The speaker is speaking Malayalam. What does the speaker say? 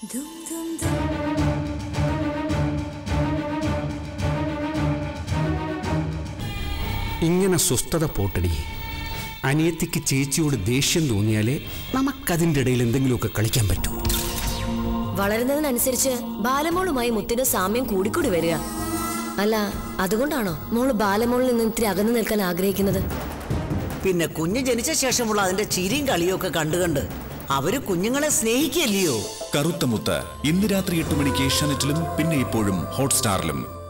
ഇങ്ങനെ സ്വസ്ഥത പോട്ടടി അനിയത്തിക്ക് ചേച്ചിയോട് ദേഷ്യം തോന്നിയാലേ നമുക്കതിൻ്റെ ഇടയിൽ എന്തെങ്കിലുമൊക്കെ കളിക്കാൻ പറ്റൂ വളരുന്നതിനനുസരിച്ച് ബാലമോളുമായി മുത്തിന് സാമ്യം കൂടിക്കൂടി വരിക അല്ല അതുകൊണ്ടാണോ മോള് ബാലമോളിൽ നിന്ന് ഇത്തിരി അകന്നു നിൽക്കാൻ ആഗ്രഹിക്കുന്നത് പിന്നെ കുഞ്ഞ് ജനിച്ച ശേഷമുള്ള അതിന്റെ ചിരിയും കളിയും ഒക്കെ കണ്ടുകണ്ട് അവര് കുഞ്ഞുങ്ങളെ സ്നേഹിക്കല്ലയോ കറുത്ത മുത്ത് ഇന്ന് രാത്രി എട്ട് മണിക്ക് ഏഷ്യാനെറ്റിലും പിന്നെ ഇപ്പോഴും ഹോട്ട്സ്റ്റാറിലും